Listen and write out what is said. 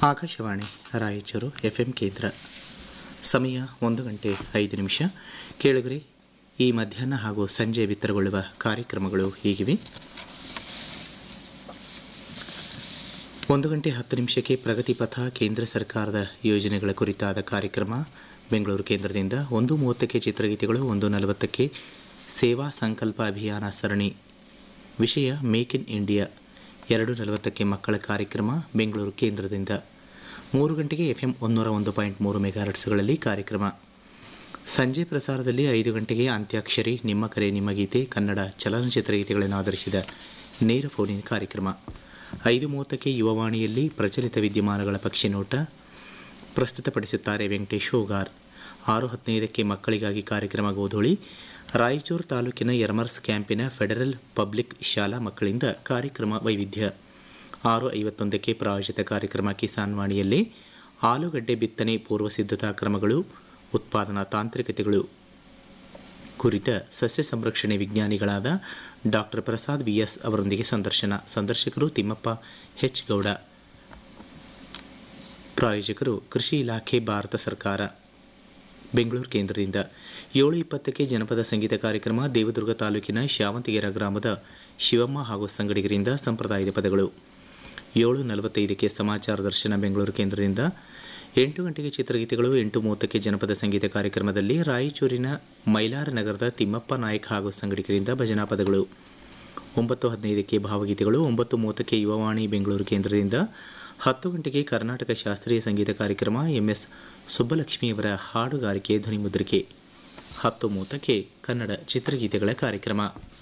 Akashvani Raichur F M ಕೇಂದ್ರ ಸಮಯ ಒಂದು ಗಂಟೆ ಐದು ನಿಮಿಷ ಕೇಳಿಗ್ರಿ ಈ ಮಧ್ಯಾಹ್ನ ಹಾಗೂ ಸಂಜೆ ಬಿತ್ತರಗೊಳ್ಳುವ ಕಾರ್ಯಕ್ರಮಗಳು ಹೀಗಿವೆ ಒಂದು ಗಂಟೆ ಹತ್ತು ನಿಮಿಷಕ್ಕೆ ಪ್ರಗತಿ ಪಥ ಕೇಂದ್ರ ಸರ್ಕಾರದ ಯೋಜನೆಗಳ ಕುರಿತಾದ ಕಾರ್ಯಕ್ರಮ ಬೆಂಗಳೂರು ಕೇಂದ್ರದಿಂದ ಒಂದು ಮೂವತ್ತಕ್ಕೆ ಚಿತ್ರಗೀತೆಗಳು ಒಂದು ನಲವತ್ತಕ್ಕೆ ಸೇವಾ ಸಂಕಲ್ಪ ಅಭಿಯಾನ ಸರಣಿ ವಿಷಯ ಮೇಕ್ ಇನ್ ಇಂಡಿಯಾ ಎರಡು ನಲವತ್ತಕ್ಕೆ ಮಕ್ಕಳ ಕಾರ್ಯಕ್ರಮ ಬೆಂಗಳೂರು ಕೇಂದ್ರದಿಂದ ಮೂರು ಗಂಟೆಗೆ ಎಫ್ ಎಂ ಒಂದೂರ ಒಂದು ಪಾಯಿಂಟ್ ಮೂರು ಮೆಗಾಹರ್ಟ್ಸ್ಗಳಲ್ಲಿ ಕಾರ್ಯಕ್ರಮ ಸಂಜೆ ಪ್ರಸಾರದಲ್ಲಿ ಐದು ಗಂಟೆಗೆ ಅಂತ್ಯಾಕ್ಷರಿ ನಿಮ್ಮ ಕರೆ ನಿಮ್ಮ ಗೀತೆ ಕನ್ನಡ ಚಲನಚಿತ್ರ ಗೀತೆಗಳನ್ನು ಆಧರಿಸಿದ ನೇರ ಫೋನಿನ ಕಾರ್ಯಕ್ರಮ ಐದು ಮೂವತ್ತಕ್ಕೆ ಯುವವಾಣಿಯಲ್ಲಿ ಪ್ರಚಲಿತ ವಿದ್ಯಮಾನಗಳ ಪಕ್ಷಿ ನೋಟ ಪ್ರಸ್ತುತಪಡಿಸುತ್ತಾರೆ ವೆಂಕಟೇಶ್ ಹೋಗಾರ್ ಆರು ಹದಿನೈದಕ್ಕೆ ಮಕ್ಕಳಿಗಾಗಿ ಕಾರ್ಯಕ್ರಮ ಗೋಧೂಳಿ ರಾಯಚೂರು ತಾಲೂಕಿನ ಯರ್ಮರ್ಸ್ ಕ್ಯಾಂಪಿನ ಫೆಡರಲ್ ಪಬ್ಲಿಕ್ ಶಾಲಾ ಮಕ್ಕಳಿಂದ ಕಾರ್ಯಕ್ರಮ ವೈವಿಧ್ಯ ಆರು ಐವತ್ತೊಂದಕ್ಕೆ ಪ್ರಾಯೋಜಿತ ಕಾರ್ಯಕ್ರಮ ಕಿಸಾನ್ ವಾಣಿಯಲ್ಲಿ ಆಲೂಗಡ್ಡೆ ಬಿತ್ತನೆ ಪೂರ್ವ ಸಿದ್ಧತಾ ಕ್ರಮಗಳು ಉತ್ಪಾದನಾ ತಾಂತ್ರಿಕತೆಗಳು ಕುರಿತ ಸಸ್ಯ ಸಂರಕ್ಷಣೆ ವಿಜ್ಞಾನಿಗಳಾದ ಡಾಕ್ಟರ್ ಪ್ರಸಾದ್ ವಿ ಎಸ್ ಅವರೊಂದಿಗೆ ಸಂದರ್ಶನ ಸಂದರ್ಶಕರು ತಿಮ್ಮಪ್ಪ ಹೆಚ್ ಗೌಡ ಪ್ರಾಯೋಜಕರು ಕೃಷಿ ಇಲಾಖೆ ಭಾರತ ಸರ್ಕಾರ ಬೆಂಗಳೂರು ಕೇಂದ್ರದಿಂದ ಏಳು ಇಪ್ಪತ್ತಕ್ಕೆ ಜನಪದ ಸಂಗೀತ ಕಾರ್ಯಕ್ರಮ ದೇವದುರ್ಗ ತಾಲೂಕಿನ ಶಾವಂತಿಗೆರ ಗ್ರಾಮದ ಶಿವಮ್ಮ ಹಾಗೂ ಸಂಗಡಿಗರಿಂದ ಸಂಪ್ರದಾಯದ ಪದಗಳು ಏಳು ನಲವತ್ತೈದಕ್ಕೆ ಸಮಾಚಾರ ದರ್ಶನ ಬೆಂಗಳೂರು ಕೇಂದ್ರದಿಂದ ಎಂಟು ಗಂಟೆಗೆ ಚಿತ್ರಗೀತೆಗಳು ಎಂಟು ಮೂವತ್ತಕ್ಕೆ ಜನಪದ ಸಂಗೀತ ಕಾರ್ಯಕ್ರಮದಲ್ಲಿ ರಾಯಚೂರಿನ ಮೈಲಾರ ನಗರದ ತಿಮ್ಮಪ್ಪ ನಾಯಕ್ ಹಾಗೂ ಸಂಗಡಿಗರಿಂದ ಭಜನಾ ಪದಗಳು ಒಂಬತ್ತು ಹದಿನೈದಕ್ಕೆ ಭಾವಗೀತೆಗಳು ಒಂಬತ್ತು ಮೂವತ್ತಕ್ಕೆ ಯುವವಾಣಿ ಬೆಂಗಳೂರು ಕೇಂದ್ರದಿಂದ ಹತ್ತು ಗಂಟೆಗೆ ಕರ್ನಾಟಕ ಶಾಸ್ತ್ರೀಯ ಸಂಗೀತ ಕಾರ್ಯಕ್ರಮ ಎಂ ಎಸ್ ಸುಬ್ಬಲಕ್ಷ್ಮಿಯವರ ಹಾಡುಗಾರಿಕೆ ಧ್ವನಿಮುದ್ರಿಕೆ ಹತ್ತು ಮೂವತ್ತಕ್ಕೆ ಕನ್ನಡ ಚಿತ್ರಗೀತೆಗಳ ಕಾರ್ಯಕ್ರಮ